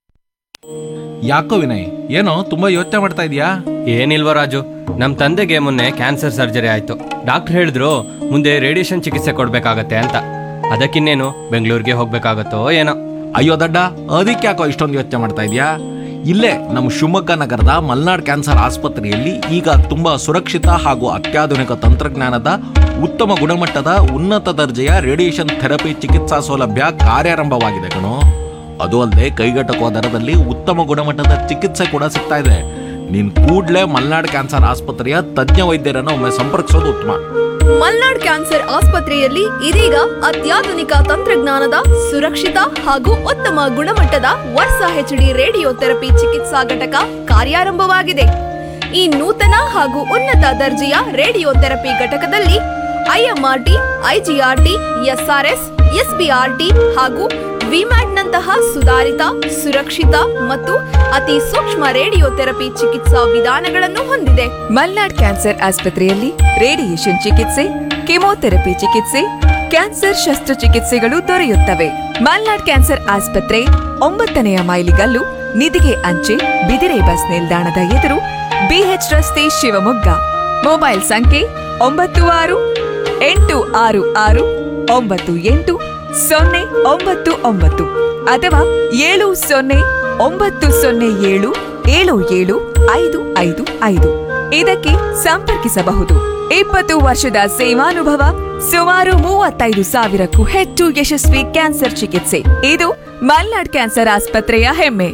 ಯಾಕೋ ವಿನಯ್ ಏನೋ ತುಂಬಾ ಯೋಚನೆ ಮಾಡ್ತಾ ಇದೀಯಾ ಏನಿಲ್ವ ರಾಜು ನಮ್ಮ ತಂದೆಗೆ ಮೊನ್ನೆ ಕ್ಯಾನ್ಸರ್ ಸರ್ಜರಿ ಆಯ್ತು ಡಾಕ್ಟರ್ ಹೇಳಿದ್ರು ಮುಂದೆ ರೇಡಿಯೇಷನ್ ಚಿಕಿತ್ಸೆ ಕೊಡ್ಬೇಕಾಗತ್ತೆ ಅಂತ ಅದಕ್ಕಿನ್ನೇನು ಬೆಂಗಳೂರಿಗೆ ಹೋಗ್ಬೇಕಾಗತ್ತೋ ಏನೋ ಅಯ್ಯೋ ದಡ್ಡ ಅದಕ್ಕೆ ಯಾಕೋ ಇಷ್ಟೊಂದು ಯೋಚನೆ ಮಾಡ್ತಾ ಇದೀಯಾ ಇಲ್ಲೇ ನಮ್ಮ ಶಿವಮೊಗ್ಗ ನಗರದ ಮಲ್ನಾಡ್ ಕ್ಯಾನ್ಸರ್ ಆಸ್ಪತ್ರೆಯಲ್ಲಿ ಈಗ ತುಂಬಾ ಸುರಕ್ಷಿತ ಹಾಗೂ ಅತ್ಯಾಧುನಿಕ ತಂತ್ರಜ್ಞಾನದ ಉತ್ತಮ ಗುಣಮಟ್ಟದ ಉನ್ನತ ದರ್ಜೆಯ ರೇಡಿಯೇಷನ್ ಥೆರಪಿ ಚಿಕಿತ್ಸಾ ಸೌಲಭ್ಯ ಕಾರ್ಯಾರಂಭವಾಗಿದೆ ಕಣೋ ಅದು ಅಲ್ಲದೆ ಕೈಗೆಟಕುವ ದರದಲ್ಲಿ ಉತ್ತಮ ಗುಣಮಟ್ಟದ ಚಿಕಿತ್ಸೆ ಕೂಡ ಸಿಗ್ತಾ ಇದೆ ನೀನ್ ಕೂಡ್ಲೇ ಮಲ್ನಾಡ್ ಕ್ಯಾನ್ಸರ್ ಆಸ್ಪತ್ರೆಯ ತಜ್ಞ ವೈದ್ಯರನ್ನು ಒಮ್ಮೆ ಸಂಪರ್ಕಿಸೋದು ಉತ್ತಮ ಮಲ್ನಾಡ್ ಕ್ಯಾನ್ಸರ್ ಆಸ್ಪತ್ರೆಯಲ್ಲಿ ಇದೀಗ ಅತ್ಯಾಧುನಿಕ ತಂತ್ರಜ್ಞಾನದ ಸುರಕ್ಷಿತ ಹಾಗೂ ಉತ್ತಮ ಗುಣಮಟ್ಟದ ವರ್ಷ ಹೆಚ್ಡಿ ರೇಡಿಯೋ ಥೆರಪಿ ಚಿಕಿತ್ಸಾ ಘಟಕ ಕಾರ್ಯಾರಂಭವಾಗಿದೆ ಈ ನೂತನ ಹಾಗೂ ಉನ್ನತ ದರ್ಜೆಯ ರೇಡಿಯೋ ಥೆರಪಿ ಘಟಕದಲ್ಲಿ ಐಎಂಆರ್ಟಿ ಐಜಿಆರ್ಟಿ ಎಸ್ಆರ್ಎಸ್ ಎಸ್ಬಿಆರ್ಟಿ ಹಾಗೂ ವಿಮ್ಯಾಟ್ನಂತಹ ಸುಧಾರಿತ ಸುರಕ್ಷಿತ ಮತ್ತು ಅತಿ ಸೂಕ್ಷ್ಮ ರೇಡಿಯೋ ಥೆರಪಿ ಚಿಕಿತ್ಸಾ ವಿಧಾನಗಳನ್ನು ಹೊಂದಿದೆ ಮಲ್ನಾಡ್ ಕ್ಯಾನ್ಸರ್ ಆಸ್ಪತ್ರೆಯಲ್ಲಿ ರೇಡಿಯೇಷನ್ ಚಿಕಿತ್ಸೆ ಕೆಮೊಥೆರಪಿ ಚಿಕಿತ್ಸೆ ಕ್ಯಾನ್ಸರ್ ಶಸ್ತ್ರಚಿಕಿತ್ಸೆಗಳು ದೊರೆಯುತ್ತವೆ ಮಲ್ನಾಡ್ ಕ್ಯಾನ್ಸರ್ ಆಸ್ಪತ್ರೆ ಒಂಬತ್ತನೆಯ ಮೈಲಿಗಲ್ಲು ನಿಧಿಗೆ ಅಂಚೆ ಬಿದಿರೆ ಬಸ್ ನಿಲ್ದಾಣದ ಎದುರು ಬಿಎಚ್ ರಸ್ತೆ ಶಿವಮೊಗ್ಗ ಮೊಬೈಲ್ ಸಂಖ್ಯೆ ಒಂಬತ್ತು ಆರು ಎಂಟು ಆರು ಆರು ಒಂಬತ್ತು ಎಂಟು ಸೊನ್ನೆ ಒಂಬತ್ತು ಒಂಬತ್ತು ಅಥವಾ ಏಳು ಸೊನ್ನೆ ಒಂಬತ್ತು ಸೊನ್ನೆ ಏಳು ಏಳು ಏಳು ಐದು ಐದು ಐದು ಇದಕ್ಕೆ ಸಂಪರ್ಕಿಸಬಹುದು ಇಪ್ಪತ್ತು ವರ್ಷದ ಸೇವಾನುಭವ ಸುಮಾರು ಮೂವತ್ತೈದು ಸಾವಿರಕ್ಕೂ ಹೆಚ್ಚು ಯಶಸ್ವಿ ಕ್ಯಾನ್ಸರ್ ಚಿಕಿತ್ಸೆ ಇದು ಮಲ್ನಾಡ್ ಕ್ಯಾನ್ಸರ್ ಆಸ್ಪತ್ರೆಯ ಹೆಮ್ಮೆ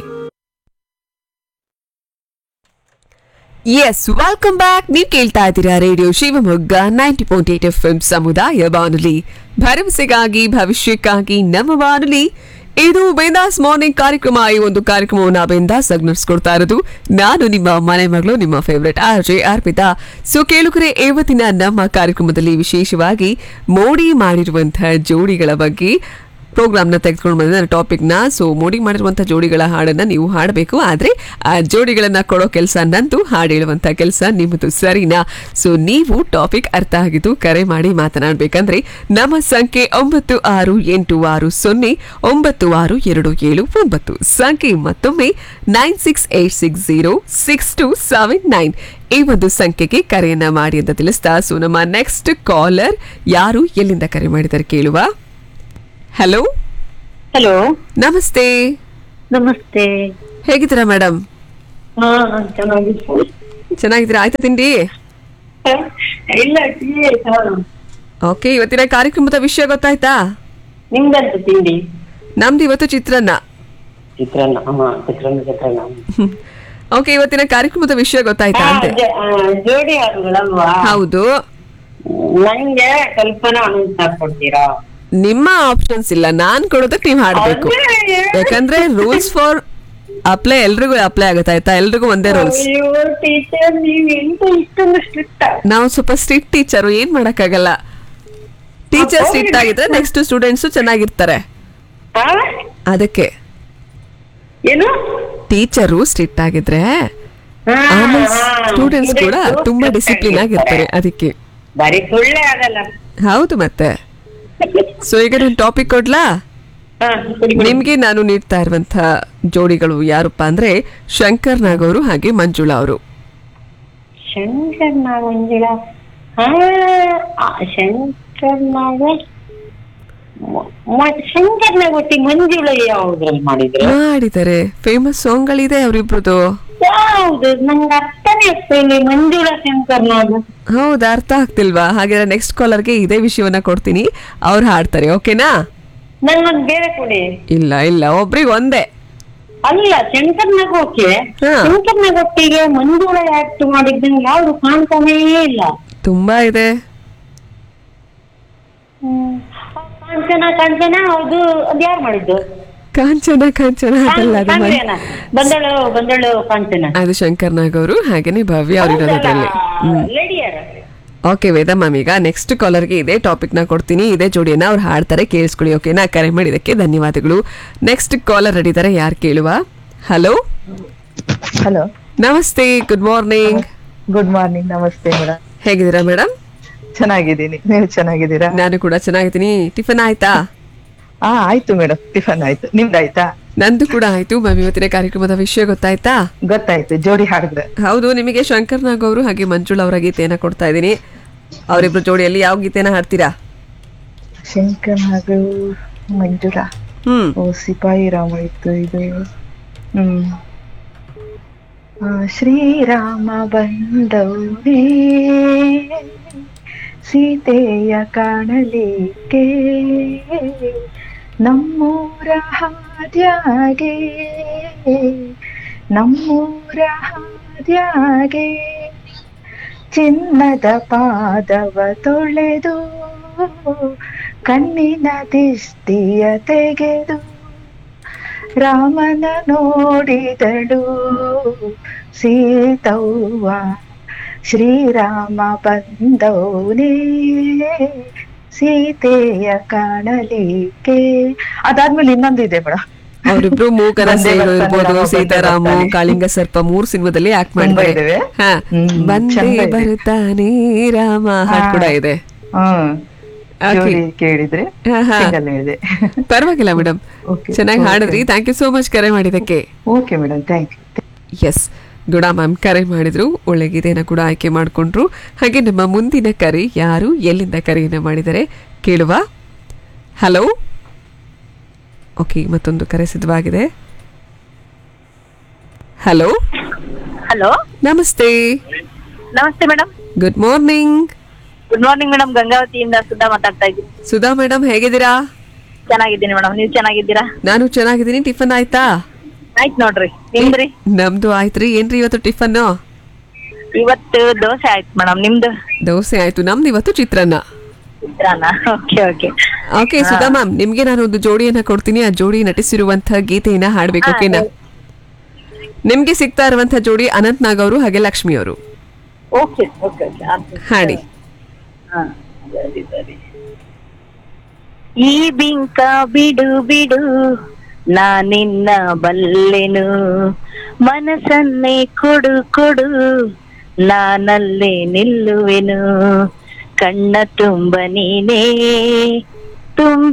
ಎಸ್ ವೆಲ್ಕಮ್ ಬ್ಯಾಕ್ ನೀವು ಕೇಳ್ತಾ ಇದ್ದೀರಾ radio Shivamogga ninety point eight F M ಸಮುದಾಯ ಬಾನುಲಿ ಭರವಸೆಗಾಗಿ ಭವಿಷ್ಯಕ್ಕಾಗಿ ನಮ್ಮ ಬಾನುಲಿ ಇದು ಬೇಂದಾಸ್ ಮಾರ್ನಿಂಗ್ ಕಾರ್ಯಕ್ರಮ ಈ ಒಂದು ಕಾರ್ಯಕ್ರಮವನ್ನು ಬೇಂದಾಸ್ ಆಗಿ ನಡೆಸ್ಕೊಡ್ತಾ ಇರೋದು ನಾನು ನಿಮ್ಮ ಮನೆ ಮಗಳು ನಿಮ್ಮ favourite R J Arpita so ಕೇಳುಗರೆ ಇವತ್ತಿನ ನಮ್ಮ ಕಾರ್ಯಕ್ರಮದಲ್ಲಿ ವಿಶೇಷವಾಗಿ ಮೋಡಿ ಮಾಡಿರುವಂತಹ ಜೋಡಿಗಳ ಬಗ್ಗೆ ಪ್ರೋಗ್ರಾಮ್ನ ತೆಗೆದುಕೊಂಡು ಬಂದ ಟಾಪಿಕ್ನ ಸೊ ಮೋಡಿ ಮಾಡಿರುವಂಥ ಜೋಡಿಗಳ ಹಾಡನ್ನು ನೀವು ಹಾಡಬೇಕು ಆದರೆ ಆ ಜೋಡಿಗಳನ್ನು ಕೊಡೋ ಕೆಲಸ ನಂದು ಹಾಡು ಹೇಳುವಂಥ ಕೆಲಸ ನಿಮ್ಮದು ಸರಿನಾ ಸೊ ನೀವು ಟಾಪಿಕ್ ಅರ್ಥ ಆಗಿದ್ದು ಕರೆ ಮಾಡಿ ಮಾತನಾಡಬೇಕಂದ್ರೆ ನಮ್ಮ ಸಂಖ್ಯೆ ಒಂಬತ್ತು ಆರು ಎಂಟು ಆರು ಸೊನ್ನೆ ಒಂಬತ್ತು ಆರು ಎರಡು ಏಳು ಒಂಬತ್ತು ಸಂಖ್ಯೆ ಮತ್ತೊಮ್ಮೆ nine six eight six zero six two seven nine ಈ ಒಂದು ಸಂಖ್ಯೆಗೆ ಕರೆಯನ್ನ ಮಾಡಿ ಅಂತ ತಿಳಿಸ್ತಾ ಸೊ ನಮ್ಮ ನೆಕ್ಸ್ಟ್ ಕಾಲರ್ ಯಾರು ಎಲ್ಲಿಂದ ಕರೆ ಮಾಡಿದ್ದಾರೆ ಕೇಳುವ ಹಲೋ ಹಲೋ ನಮಸ್ತೆ ನಮಸ್ತೆ ಹೇಗಿದ್ದೀರಾ ಮೇಡಮ್ ಹಾ ಚೆನ್ನಾಗಿತ್ತು ಚೆನ್ನಾಗಿದ್ದೀರಾ ಆಯ್ತಾ ತಿಂಡಿ ಇಲ್ಲ ಟೀ ಆಯ್ತಾ ಓಕೆ ಇವತ್ತಿನ ಕಾರ್ಯಕ್ರಮದ ವಿಷಯ ಗೊತ್ತಾಯ್ತಾ ನಿಮ್ದಂತ ತಿಂಡಿ ನಮ್ದು ಇವತ್ತು ಚಿತ್ರಾನ್ನ ಚಿತ್ರಾನ್ನ ಹಾ ಚಿತ್ರಾನ್ನ ಚಿತ್ರಾನ್ನ ಓಕೆ ಇವತ್ತಿನ ಕಾರ್ಯಕ್ರಮದ ವಿಷಯ ಗೊತ್ತಾಯ್ತಾ ಅಂತೆ ಜೋಡಿ ಹಾಡುಗಳಲ್ವಾ ಹೌದು ನಂಗೆ ಕಲ್ಪನಾ ಅನಂತ ಕೊಡ್ತೀರಾ ನಿಮ್ಮ ಆಪ್ಷನ್ಸ್ ಇಲ್ಲ ನಾನ್ ಕೊಡೋದಕ್ಕೆ ನೀವು ಹಾಡ್ಬೇಕು ಯಾಕಂದ್ರೆ ರೂಲ್ಸ್ ಫಾರ್ ಅಪ್ಲೈ ಎಲ್ರಿಗೂ ಅಪ್ಲೈ ಆಗುತ್ತೆ ಆಯ್ತಾ ಎಲ್ರಿಗೂ ಒಂದೇ ರೂಲ್ಸ್ ಅಯ್ಯೋ ಟೀಚರ್ ನೀವ್ ಎಂತ ಇಷ್ಟೊಂದು ಸ್ಟ್ರಿಕ್ಟ್ ನಾವು ಸ್ವಲ್ಪ ಸ್ಟ್ರಿಕ್ಟ್ ಟೀಚರು ಏನ್ ಮಾಡಕ್ಕಾಗಲ್ಲ ಟೀಚರ್ ಸ್ಟ್ರಿಕ್ಟ್ ಆಗಿದ್ರೆ ನೆಕ್ಸ್ಟ್ ಸ್ಟೂಡೆಂಟ್ಸ್ ಚೆನ್ನಾಗಿರ್ತಾರೆ ಅದಕ್ಕೆ ಏನು ಟೀಚರು ಸ್ಟ್ರಿಕ್ಟ್ ಆಗಿದ್ರೆ ಆಮೇಲೆ ಸ್ಟೂಡೆಂಟ್ಸ್ ಕೂಡ ತುಂಬಾ ಡಿಸಿಪ್ಲಿನ್ ಆಗಿರ್ತಾರೆ ಅದಕ್ಕೆ ಬರೀ ಸುಳ್ಳೆ ಆಗಲ್ಲ ಹೌದು ಮತ್ತೆ ಸೊ ಈಗ ನಾನು ಟಾಪಿಕ್ ಕೊಡ್ಲಾ ನಿಮ್ಗೆ ನಾನು ನೀಡ್ತಾ ಇರುವಂತ ಜೋಡಿಗಳು ಯಾರಪ್ಪ ಅಂದ್ರೆ ಶಂಕರ್ ನಾಗ್ ಅವರು ಹಾಗೆ ಮಂಜುಳಾ ಅವರು ಶಂಕರ್ ನಾಗ ಮಂಜುಳ ಹಾ ಆ, ಶಂಕರ್ ನಾಗ ಮ- ಮ- ಶಂಕರ್ ನಾಗ ಒಟ್ಟಿ ಮಂಜುಳ ಯಾವ್ದ್ರಲ್ಲಿ ಮಾಡಿದ್ರು ಮಾಡಿದ್ದಾರೆ ಫೇಮಸ್ ಸಾಂಗ್ಗಳಿದೆ ಅವರಿಬ್ರದ್ದು ಯಾವ್ದು ನಂಗೆ ಅರ್ಥನೇ ಆಗ್ತಿಲ್ಲ ಮಂಜುಳ ಶಂಕರ್ ನಾಗ ಹೌದಾ ಅರ್ಥ ಆಗ್ತಿಲ್ವಾ ಹಾಗಾದ್ರೆ ನೆಕ್ಸ್ಟ್ ಕಾಲರ್ಗೆ ಇದೇ ವಿಷಯವನ್ನ ಕೊಡ್ತೀನಿ ಅವ್ರು ಹಾಡ್ತಾರೆ ಓಕೆನಾ ನಂಗೊಂದ್ ಬೇರೆ ಕೊಡಿ ಇಲ್ಲ ಇಲ್ಲ ಒಬ್ರಿಗೆ ಒಂದೇ ಅಲ್ಲ ಶಂಕರ್ ನಾಗ ಓಕೆ ಹಾ. ಶಂಕರ್ ನಾಗ ಒಟ್ಟಿಗೆ ಮಂಜುಳ ಆಕ್ಟ್ ಮಾಡಿದ್ದಂಗೆ ಯಾವ್ದು ಕಾಣ್ತಾನೇ ಇಲ್ಲ ತುಂಬಾ ಇದೆ ಹ್ಮ್. ಕಾಂಚನ ಕಾಂಚನ ಅದು ಅದ್ ಯಾರು ಮಾಡಿದ್ದು ಕಾಂಚನ ಕಾಂಚನ ಅದಲ್ಲ ಅದು ಮನ್- ಕಾಂಚನ ಬಂದಳು ಬಂದಳು ಕಾಂಚನ ಅದು ಶಂಕರ್ ನಾಗ್ ಅವರು ಹಾಗೇನೆ ಭವ್ಯ ಅವ್ರು ಇರೋದ್ರಲ್ಲಿ ಹ್ಮ್ ಲೇಡಿ ಯಾರು ಓಕೆ ವೇದ ಮ್ಯಾಮ್ ಈಗ ನೆಕ್ಸ್ಟ್ ಕಾಲರ್ಗೆ ಇದೇ ಟಾಪಿಕ್ ನ ಕೊಡ್ತೀನಿ ಇದೇ ಜೋಡಿಯನ್ನ ಅವ್ರು ಹಾಡ್ತಾರೆ ಕೇಳಿಸ್ಕೊಳ್ಳಿ ಓಕೆನಾ ಕರೆ ಮಾಡಿದಕ್ಕೆ ಧನ್ಯವಾದಗಳು ನೆಕ್ಸ್ಟ್ ಕಾಲರ್ ನಡೀತಾರೆ ಯಾರು ಕೇಳುವ ಹಲೋ ಹಲೋ ನಮಸ್ತೆ ಗುಡ್ ಮಾರ್ನಿಂಗ್ ಗುಡ್ ಮಾರ್ನಿಂಗ್ ನಮಸ್ತೆ ಮೇಡಮ್ ಹೇಗಿದ್ದೀರಾ ಮೇಡಮ್ ಚೆನ್ನಾಗಿದ್ದೀನಿ ನೀವು ಚೆನ್ನಾಗಿದ್ದೀರಾ ನಾನು ಕೂಡ ಚೆನ್ನಾಗಿದ್ದೀನಿ ಟಿಫನ್ ಆಯ್ತಾ ಹಾ ಆಯ್ತು ಮೇಡಮ್ ಟಿಫನ್ ಆಯ್ತು ನಿಮ್ದಾಯ್ತಾ ನಂದು ಕೂಡ ಆಯ್ತು ಮ್ಯಾಮ್ ಇವತ್ತಿನ ಕಾರ್ಯಕ್ರಮದ ವಿಷಯ ಗೊತ್ತಾಯ್ತಾ ಗೊತ್ತಾಯ್ತು ಜೋಡಿ ಹಾಡಿದ್ರೆ ಹೌದು ನಿಮಗೆ ಶಂಕರ್ ನಾಗ್ ಅವರು ಹಾಗೆ ಮಂಜುಳಾ ಅವರ ಗೀತೆಯನ್ನ ಕೊಡ್ತಾ ಇದ್ದೀನಿ ಅವರಿಬ್ರು ಜೋಡಿಯಲ್ಲಿ ಯಾವ ಗೀತೆನ ಹಾಡ್ತೀರಾ ಶಂಕರ್ ಹಾಗೂ ಮಂಜುಳಾ ಹ್ಮ್ ಓ ಸಿಪಾಯಿ ರಾಮ ಇತ್ತು ಇದು ಹ್ಮ್ ಆ, ಶ್ರೀರಾಮ ಬಂದವನೇ ಸೀತೆಯ ಕಾಣಲಿಕ್ಕೆ ನಮ್ಮೂರ ಹಾದ್ಯಾಗೆ ನಮ್ಮೂರ ಹಾದ್ಯಾಗೆ ಚಿನ್ನದ ಪಾದವ ತೊಳೆದು ಕಣ್ಣಿನ ದಿಷ್ಟಿಯ ತೆಗೆದು ರಾಮನ ನೋಡಿದಳು ಸೀತವ್ವ ಶ್ರೀರಾಮ ಬಂದವನೇ ಸೀತೆಯ ಕಾಣಲಿಕ್ಕೆ ಅದಾದ್ಮೇಲೆ ಇನ್ನೊಂದು ಇದೆ ಮೇಡಮ್ ಅವರಿಬ್ರು ಮೂಕರ ಬಂದೇ ಸೇರು ಬರ್ತಾನೆ ಇರ್ಬೋದು ರಾಮ, ಬಂದೇ ಸೀತಾರಾಮು ಬರ್ತಾನೆ. ಕಾಳಿಂಗ ಸರ್ಪ ಮೂರ್ ಸಿನಿಮಾದಲ್ಲಿ ಆಕ್ಟ್ ತುಂಬಾ ಮಾಡಿದ್ದಾರೆ ಇದಾವೆ. ಹಾ ಹ್ಮ್, ಬಂದೇ ಚಂದ ಇದೆ. ಬರ್ತಾನೆ ರಾಮ ಹಾಡ್ ಕೂಡ ಇದೆ ಹ್ಮ್ Okay. ಜೋಡಿ ಕೇಳಿದ್ರೆ ಹಾ, ಹಾ. ಸಿಂಗಲ್ ಹೇಳಿದೆ ಪರವಾಗಿಲ್ಲ ಮೇಡಮ್ ಚೆನ್ನಾಗಿ Okay. ಹಾಡಿದ್ರಿ ಥ್ಯಾಂಕ್ ಯು ಸೋ ಮಚ್ ಕರೆ ಮಾಡಿದಕ್ಕೆ okay madam thank you S ಗುಡಾ ಮ್ಯಾಮ್ ಕರೆ ಮಾಡಿದ್ರು ಒಳ್ಳೆ ಗೀತೆನ ಕೂಡ ಆಯ್ಕೆ ಮಾಡಿಕೊಂಡ್ರು ಹಾಗೆ ನಮ್ಮ ಮುಂದಿನ ಕರೆ ಯಾರು ಎಲ್ಲಿಂದ ಕರೆಯನ್ನ ಮಾಡಿದರೆ ಕೇಳುವ ಹಲೋ ಓಕೆ ಮತ್ತೊಂದು ಕರೆ ಸಿದ್ಧವಾಗಿದೆ ಹಲೋ ಹಲೋ ನಮಸ್ತೆ ನಮಸ್ತೆ madam good morning good morning madam ಗಂಗಾವತಿಯಿಂದ ಸುಧಾ ಮಾತಾಡ್ತಾ ಇದ್ದೀನಿ ಸುಧಾ ಮೇಡಮ್ ಹೇಗಿದ್ದೀರಾ ಚೆನ್ನಾಗಿದ್ದೀನಿ ಮೇಡಮ್ ನೀವು ಚೆನ್ನಾಗಿದ್ದೀರಾ ನಾನು ಚೆನ್ನಾಗಿದ್ದೀನಿ ಟಿಫನ್ ಆಯ್ತಾ ಆಯ್ತು ನೋಡ್ರಿ ನಿಮ್ದ್ರಿ ನಮ್ದು ಆಯ್ತ್ರಿ ಏನ್ರಿ ಇವತ್ತು ಟಿಫನ್ ಇವತ್ತು ದೋಸೆ ಆಯ್ತು ಮೇಡಮ್ ನಿಮ್ದು ದೋಸೆ ಆಯ್ತು ನಮ್ದು ಇವತ್ತು ಚಿತ್ರಾನ್ನ ಚಿತ್ರಾನ್ನ okay okay okay Sudha ma'am ನಿಮ್ಗೆ ನಾನು ಒಂದು ಜೋಡಿಯನ್ನ ಕೊಡ್ತೀನಿ ಆ ಜೋಡಿ ನಟಿಸಿರುವಂತಹ ಗೀತೆಯನ್ನ ಹಾಡ್ಬೇಕು ಹಾ, ಓಕೆನಾ ನಿಮ್ಗೆ ಸಿಗ್ತಾ ಇರುವಂತಹ ಜೋಡಿ ಅನಂತ್ ನಾಗ್ ಅವರು ಹಾಗೆ ಲಕ್ಷ್ಮಿ ಅವರು ಓಕೆ ಓಕೆ ಓಕೆ ಹಾಡಿ ಹಾ ಸರಿ ಸರಿ ಈ ಬಿಂಕ ಬಿಡು ಬಿಡು ನಾನಿನ್ನ ಬಲ್ಲೆನು ಮನಸ್ಸನ್ನೇ ಕೊಡು ಕೊಡು ನಾನಲ್ಲೇ ನಿಲ್ಲುವೆನು ಕಣ್ಣ ತುಂಬ ನೀನೇ ತುಂಬ